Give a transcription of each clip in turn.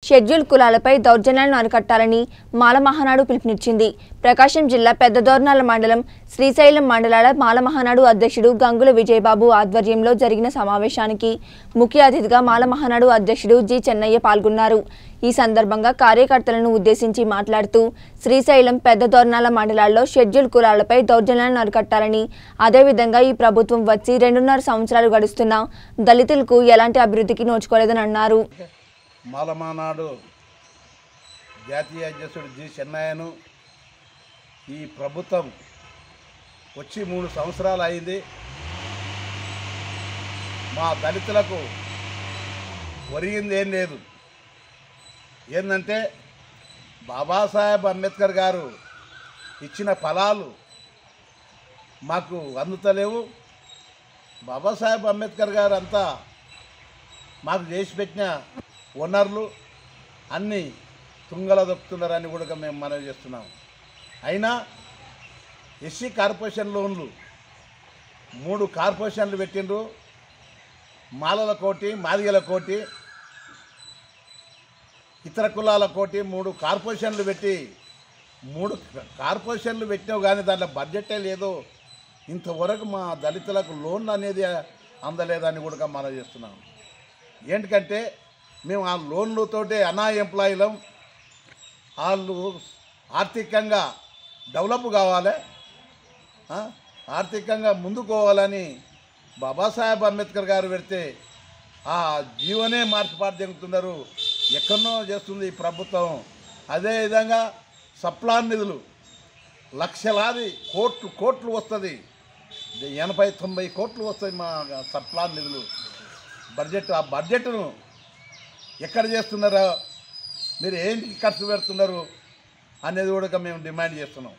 Schedule కులాలపై దౌర్జన్యాలను అరికట్టాలని మాల మహానాడు పిలుపునిచ్చింది ప్రకాశం జిల్లా పెద్దదోర్నాల మండలం శ్రీశైలం మండలాల మాల మహానాడు అధ్యక్షుడు గంగుల విజయబాబు ఆధ్వర్యంలో జరిగిన సమావేశానికి ముఖ్య అతిథిగా మాల మహానాడు అధ్యక్షుడు జి చెన్నయ్య పాల్గొన్నారు ఈ సందర్భంగా కార్యకర్తలను ఉద్దేశించి మాట్లాడుతూ శ్రీశైలం పెద్దదోర్నాల మండలాల్లో షెడ్యూల్ కులాలపై దౌర్జన్యాలను అరికట్టాలని అదేవిధంగా ఈ ప్రభుత్వం వచ్చి రెండున్నర సంవత్సరాలు గడుస్తున్నా దళితులకు ఎలాంటి అభివృద్ధికి నోచుకోలేదని అన్నారు మాలమానాడు జాతీయ అధ్యక్షుడు జి చెన్నయ్యను ఈ ప్రభుత్వం వచ్చి మూడు సంవత్సరాలు అయింది మా దళితులకు ఒరిగింది ఏం లేదు ఏంటంటే బాబాసాహెబ్ అంబేద్కర్ గారు ఇచ్చిన ఫలాలు మాకు అందుతలేవు బాబాసాహెబ్ అంబేద్కర్ గారు అంతా మాకు చేసి పెట్టిన వనరులు అన్నీ తుంగల దొక్కుతున్నారని కూడా మేము మనవి చేస్తున్నాం అయినా ఎస్సీ కార్పొరేషన్ లోన్లు మూడు కార్పొరేషన్లు పెట్టిండ్రు మాలల కోటి మాదిగల కోటి ఇతర కులాల కోటి మూడు కార్పొరేషన్లు పెట్టి మూడు కార్పొరేషన్లు పెట్టినావు కానీ దాంట్లో బడ్జెటే లేదు ఇంతవరకు మా దళితులకు లోన్లు అనేది అందలేదని కూడా మనం చేస్తున్నాం ఏంటికంటే మేము ఆ లోన్లతోటే అనా ఎంప్లాయీలం వాళ్ళు ఆర్థికంగా డెవలప్ కావాలి ఆ? ఆర్థికంగా ముందుకు పోవాలని బాబాసాహెబ్ అంబేద్కర్ గారు పెడితే ఆ జీవనే మార్చిపాటు జరుగుతున్నారు ఎక్కడనో చేస్తుంది ఈ ప్రభుత్వం అదేవిధంగా సప్లాన్ నిధులు లక్షలాది కోట్లు కోట్లు వస్తుంది ఎనభై తొంభై కోట్లు వస్తాయి మా సప్లాన్ నిధులు బడ్జెట్ ఆ బడ్జెట్ను ఎక్కడ చేస్తున్నారో మీరు ఏంటికి ఖర్చు పెడుతున్నారు అనేది కూడా మేము డిమాండ్ చేస్తున్నాం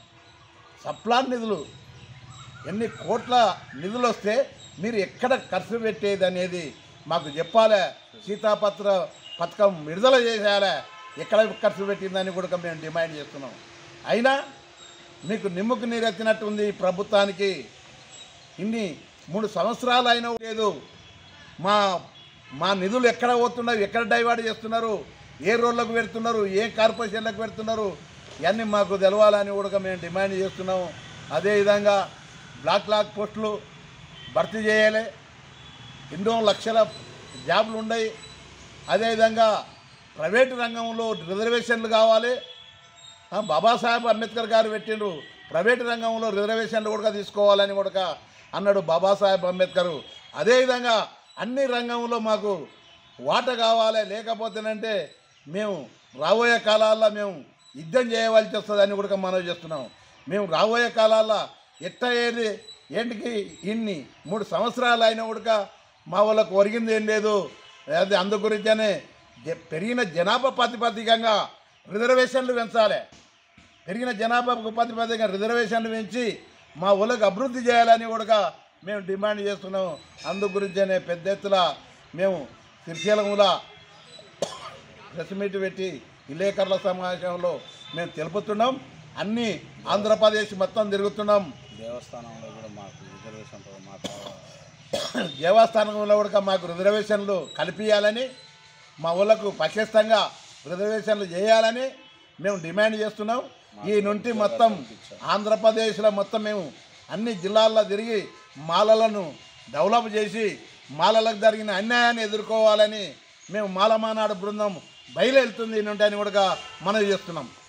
సప్లాన్ నిధులు ఎన్ని కోట్ల నిధులు వస్తే మీరు ఎక్కడ ఖర్చు పెట్టేది అనేది మాకు చెప్పాలి సీతాపత్ర పథకం విడుదల చేసేయాలి ఎక్కడ ఖర్చు పెట్టిందని కూడా మేము డిమాండ్ చేస్తున్నాం అయినా మీకు నిమ్ముకు నీరెత్తినట్టు ఉంది ఈ ప్రభుత్వానికి ఇన్ని మూడు సంవత్సరాలు అయినా లేదు మా మా నిధులు ఎక్కడ పోతున్నాయి ఎక్కడ డైవర్ట్ చేస్తున్నారు ఏ రోడ్లకు పెడుతున్నారు ఏ కార్పొరేషన్లకు పెడుతున్నారు ఇవన్నీ మాకు తెలవాలని కూడా మేము డిమాండ్ చేస్తున్నాము అదేవిధంగా బ్లాక్ లాక్ పోస్టులు భర్తీ చేయాలి ఎన్నో లక్షల జాబులు ఉన్నాయి అదేవిధంగా ప్రైవేటు రంగంలో రిజర్వేషన్లు కావాలి ఆ, బాబాసాహెబ్ అంబేద్కర్ గారు పెట్టిండ్రు ప్రైవేట్ రంగంలో రిజర్వేషన్లు కూడా తీసుకోవాలని కూడా అన్నాడు బాబాసాహెబ్ అంబేద్కర్ అదేవిధంగా అన్ని రంగంలో మాకు వాట కావాలి లేకపోతేనంటే మేము రాబోయే కాలాల్లో మేము యుద్ధం చేయవలసి వస్తుందని కూడా మనవి చేస్తున్నాం మేము రాబోయే కాలాల్లో ఎట్ట ఏది ఏంటికి ఇన్ని మూడు సంవత్సరాలు అయినా కూడా మా వాళ్ళకు ఒరిగింది ఏం లేదు అది అందు గురించనే జ- పెరిగిన జనాభా ప్రాతిపదికంగా రిజర్వేషన్లు పెంచాలి పెరిగిన జనాభా ప్రాతిపదికంగా రిజర్వేషన్లు పెంచి మా ఊళ్ళకి అభివృద్ధి చేయాలని కూడా మేము డిమాండ్ చేస్తున్నాం అందు గురించనే పెద్ద ఎత్తున మేము శ్రీశైలంలో ప్రెస్ మీట్ పెట్టి విలేకరుల సమావేశంలో మేము తెలుపుతున్నాం అన్ని ఆంధ్రప్రదేశ్ మొత్తం తిరుగుతున్నాం దేవస్థానంలో కూడా మాకు రిజర్వేషన్ మాకు దేవస్థానంలో కూడా మాకు రిజర్వేషన్లు కల్పించాలని మా ఊళ్ళకు పటిష్టంగా రిజర్వేషన్లు చేయాలని మేము డిమాండ్ చేస్తున్నాం ఈ నుండి మొత్తం ఆంధ్రప్రదేశ్లో మొత్తం మేము అన్ని జిల్లాల్లో తిరిగి మాలలను డెవలప్ చేసి మాలలకు జరిగిన అన్యాయాన్ని ఎదుర్కోవాలని మేము మాలమానాడు బృందం బయలుదేరుతుంది ఈ నుండి అని కూడా మనవి చేస్తున్నాం